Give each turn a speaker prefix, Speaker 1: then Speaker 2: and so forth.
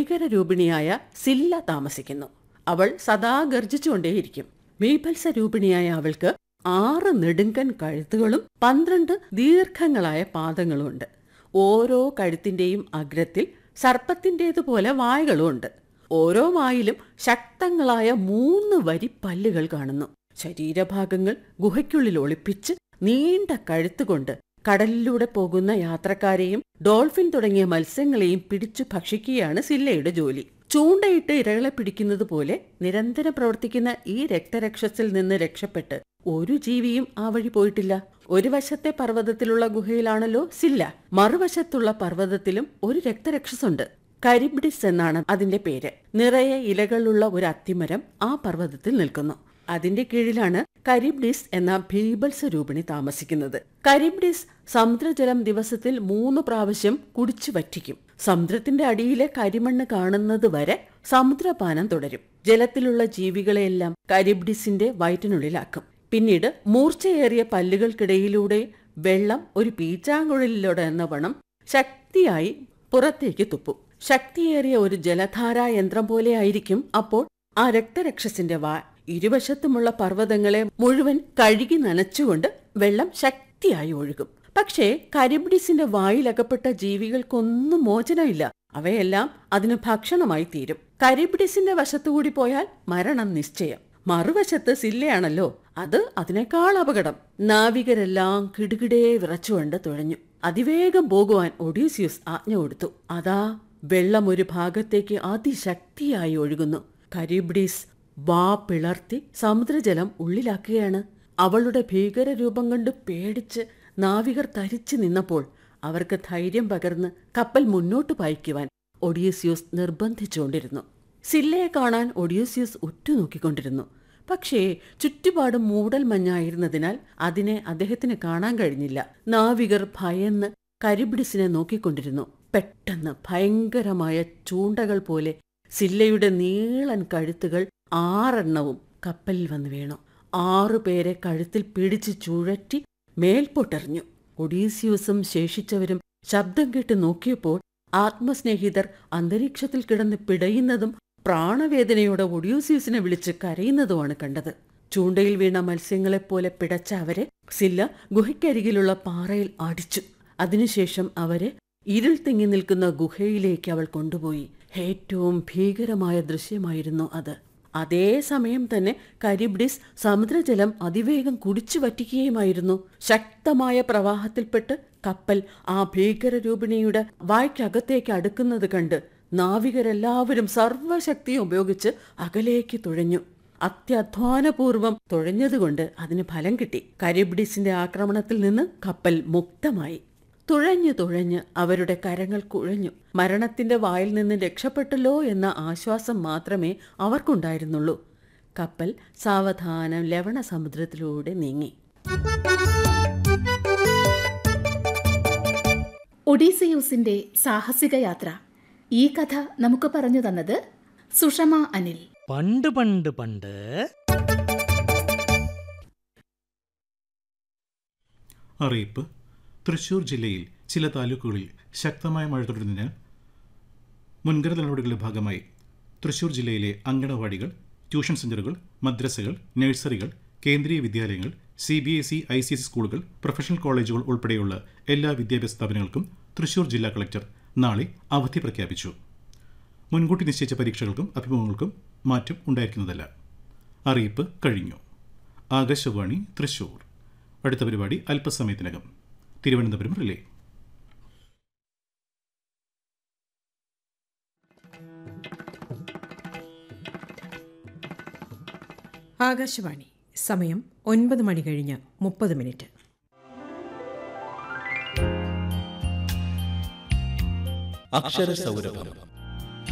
Speaker 1: ഭീകരരൂപിണിയായ സില്ല താമസിക്കുന്നു അവൾ സദാ ഗർജിച്ചുകൊണ്ടേയിരിക്കും ബീഭത്സ രൂപിണിയായ അവൾക്ക് ആറ് നെടുങ്കൻ കഴുത്തുകളും പന്ത്രണ്ട് ദീർഘങ്ങളായ പാദങ്ങളുമുണ്ട് ഓരോ കഴുത്തിന്റെയും അഗ്രത്തിൽ സർപ്പത്തിൻ്റേതുപോലെ വായകളുമുണ്ട് ഓരോ വായിലും ശക്തങ്ങളായ മൂന്ന് വരി പല്ലുകൾ കാണുന്നു ശരീരഭാഗങ്ങൾ ഗുഹയ്ക്കുള്ളിൽ ഒളിപ്പിച്ച് നീണ്ട കഴുത്തുകൊണ്ട് കടലിലൂടെ പോകുന്ന യാത്രക്കാരെയും ഡോൾഫിൻ തുടങ്ങിയ മത്സ്യങ്ങളെയും പിടിച്ചു ഭക്ഷിക്കുകയാണ് സില്ലയുടെ ജോലി ചൂണ്ടയിട്ട് ഇരകളെ പിടിക്കുന്നത് പോലെ നിരന്തരം പ്രവർത്തിക്കുന്ന ഈ രക്തരക്ഷസിൽ നിന്ന് രക്ഷപ്പെട്ട് ഒരു ജീവിയും ആ വഴി പോയിട്ടില്ല ഒരു വശത്തെ പർവ്വതത്തിലുള്ള ഗുഹയിലാണല്ലോ സില്ല മറുവശത്തുള്ള പർവ്വതത്തിലും ഒരു രക്തരക്ഷസുണ്ട് കരിബ്ഡിസ് എന്നാണ് അതിന്റെ പേര് നിറയെ ഇലകളുള്ള ഒരു അത്തിമരം ആ പർവ്വതത്തിൽ നിൽക്കുന്നു അതിന്റെ കീഴിലാണ് കരിബ്ഡിസ് എന്ന ഭീബൽസ രൂപിണി താമസിക്കുന്നത് കരിബ്ഡിസ് സമുദ്രജലം ദിവസത്തിൽ മൂന്ന് പ്രാവശ്യം കുടിച്ചു വറ്റിക്കും സമുദ്രത്തിന്റെ അടിയിലെ കരിമണ്ണ് കാണുന്നത് വരെ സമുദ്രപാനം തുടരും ജലത്തിലുള്ള ജീവികളെയെല്ലാം കരിബ്ഡിസിന്റെ വയറ്റിനുള്ളിലാക്കും പിന്നീട് മൂർച്ചയേറിയ പല്ലുകൾക്കിടയിലൂടെ വെള്ളം ഒരു പീച്ചാങ്കുഴലിലൂടെ എന്ന വണ്ണം ശക്തിയായി പുറത്തേക്ക് തുപ്പും ശക്തിയേറിയ ഒരു ജലധാരാ യന്ത്രം പോലെയായിരിക്കും അപ്പോൾ ആ രക്തരക്ഷസിന്റെ വാ ഇരുവശത്തുമുള്ള പർവ്വതങ്ങളെ മുഴുവൻ കഴുകി നനച്ചുകൊണ്ട് വെള്ളം ശക്തിയായി ഒഴുകും പക്ഷേ കരിബ്ഡിസിന്റെ വായിലകപ്പെട്ട ജീവികൾക്കൊന്നും മോചനമില്ല അവയെല്ലാം അതിന് ഭക്ഷണമായി തീരും കരിബ്ഡിസിന്റെ വശത്തുകൂടി പോയാൽ മരണം നിശ്ചയം മറുവശത്ത് സില്ലയാണല്ലോ അത് അതിനേക്കാൾ അപകടം നാവികരെല്ലാം കിടുകിടേ വിറച്ചുകൊണ്ട് തുഴഞ്ഞു അതിവേഗം പോകുവാൻ ഒഡീസിയസ് ആജ്ഞ കൊടുത്തു അതാ വെള്ളം ഒരു ഭാഗത്തേക്ക് അതിശക്തിയായി ഒഴുകുന്നു കരിബ്ഡീസ് വാ പിളർത്തി സമുദ്രജലം ഉള്ളിലാക്കുകയാണ് അവളുടെ ഭീകരരൂപം കണ്ട് പേടിച്ച് നാവികർ തരിച്ചു നിന്നപ്പോൾ അവർക്ക് ധൈര്യം പകർന്ന് കപ്പൽ മുന്നോട്ട് പായിക്കുവാൻ ഒഡീസിയൂസ് നിർബന്ധിച്ചുകൊണ്ടിരുന്നു സില്ലയെ കാണാൻ ഒഡീസിയൂസ് ഉറ്റുനോക്കിക്കൊണ്ടിരുന്നു പക്ഷേ ചുറ്റുപാടും മൂടൽ മഞ്ഞായിരുന്നതിനാൽ അതിനെ അദ്ദേഹത്തിന് കാണാൻ കഴിഞ്ഞില്ല നാവികർ ഭയന്ന് കരിബിഡിസിനെ നോക്കിക്കൊണ്ടിരുന്നു പെട്ടെന്ന് ഭയങ്കരമായ ചൂണ്ടകൾ പോലെ സില്ലയുടെ നീളൻ കഴുത്തുകൾ ആറെണ്ണവും കപ്പലിൽ വന്ന് വീണു ആറുപേരെ കഴുത്തിൽ പിടിച്ച് ചുഴറ്റി മേൽപോട്ടെറിഞ്ഞു ഒഡീസിയൂസും ശേഷിച്ചവരും ശബ്ദം കേട്ട് നോക്കിയപ്പോൾ ആത്മസ്നേഹിതർ അന്തരീക്ഷത്തിൽ കിടന്ന് പിടയുന്നതും പ്രാണവേദനയോടെ ഒഡ്യൂസിയസിനെ വിളിച്ച് കരയുന്നതുമാണ് കണ്ടത് ചൂണ്ടയിൽ വീണ മത്സ്യങ്ങളെപ്പോലെ പിടച്ച അവരെ സില്ല ഗുഹയ്ക്കരികിലുള്ള പാറയിൽ അടിച്ചു അതിനുശേഷം അവരെ ഇരുൾ തിങ്ങി നിൽക്കുന്ന ഗുഹയിലേക്ക് അവൾ കൊണ്ടുപോയി ഏറ്റവും ഭീകരമായ ദൃശ്യമായിരുന്നു അത് അതേ സമയം തന്നെ കരിബ്ഡിസ് സമുദ്രജലം അതിവേഗം കുടിച്ചു വറ്റിക്കുകയുമായിരുന്നു ശക്തമായ പ്രവാഹത്തിൽപ്പെട്ട് കപ്പൽ ആ ഭീകരരൂപിണിയുടെ വായ്ക്കകത്തേക്ക് അടുക്കുന്നത് കണ്ട് നാവികരെല്ലാവരും സർവശക്തിയും ഉപയോഗിച്ച് അകലേക്ക് തുഴഞ്ഞു അത്യധ്വാനപൂർവം തുഴഞ്ഞതുകൊണ്ട് അതിന് ഫലം കിട്ടി കരിബ്ഡിസിന്റെ ആക്രമണത്തിൽ നിന്ന് കപ്പൽ മുക്തമായി തുഴഞ്ഞു തുഴഞ്ഞ് അവരുടെ കരങ്ങൾ കുഴഞ്ഞു മരണത്തിന്റെ വായിൽ നിന്ന് രക്ഷപ്പെട്ടല്ലോ എന്ന ആശ്വാസം മാത്രമേ അവർക്കുണ്ടായിരുന്നുള്ളൂ കപ്പൽ സാവധാനം ലവണ സമുദ്രത്തിലൂടെ നീങ്ങി
Speaker 2: ഒഡീസിയൂസിന്റെ സാഹസിക യാത്ര ഈ കഥ നമുക്ക് പറഞ്ഞു തന്നത് സുഷമ അനിൽ
Speaker 3: പണ്ട് പണ്ട് പണ്ട്
Speaker 4: അറിയിപ്പ് തൃശൂർ ജില്ലയിൽ ചില താലൂക്കുകളിൽ ശക്തമായ മഴ തുടരുന്നതിനാൽ മുൻകരുതൽ നടപടികളുടെ ഭാഗമായി തൃശൂർ ജില്ലയിലെ അങ്കണവാടികൾ ട്യൂഷൻ സെന്ററുകൾ മദ്രസകൾ നഴ്സറികൾ കേന്ദ്രീയ വിദ്യാലയങ്ങൾ C B S E I C S സ്കൂളുകൾ പ്രൊഫഷണൽ കോളേജുകൾ ഉൾപ്പെടെയുള്ള എല്ലാ വിദ്യാഭ്യാസ സ്ഥാപനങ്ങൾക്കും തൃശൂർ ജില്ലാ കളക്ടർ നാളെ അവധി പ്രഖ്യാപിച്ചു മുൻകൂട്ടി നിശ്ചയിച്ച പരീക്ഷകൾക്കും അഭിമുഖങ്ങൾക്കും മാറ്റം ഉണ്ടായിരിക്കുന്നതല്ല അറിയിപ്പ് കഴിഞ്ഞു ആകാശവാണി തൃശൂർ അടുത്ത പരിപാടി അല്പസമയത്തിനകം തിരുവനന്തപുരം റിലേ
Speaker 5: ആകാശവാണി സമയം ഒൻപത് മണി കഴിഞ്ഞ് മുപ്പത് മിനിറ്റ്
Speaker 6: അക്ഷരസൗരഭം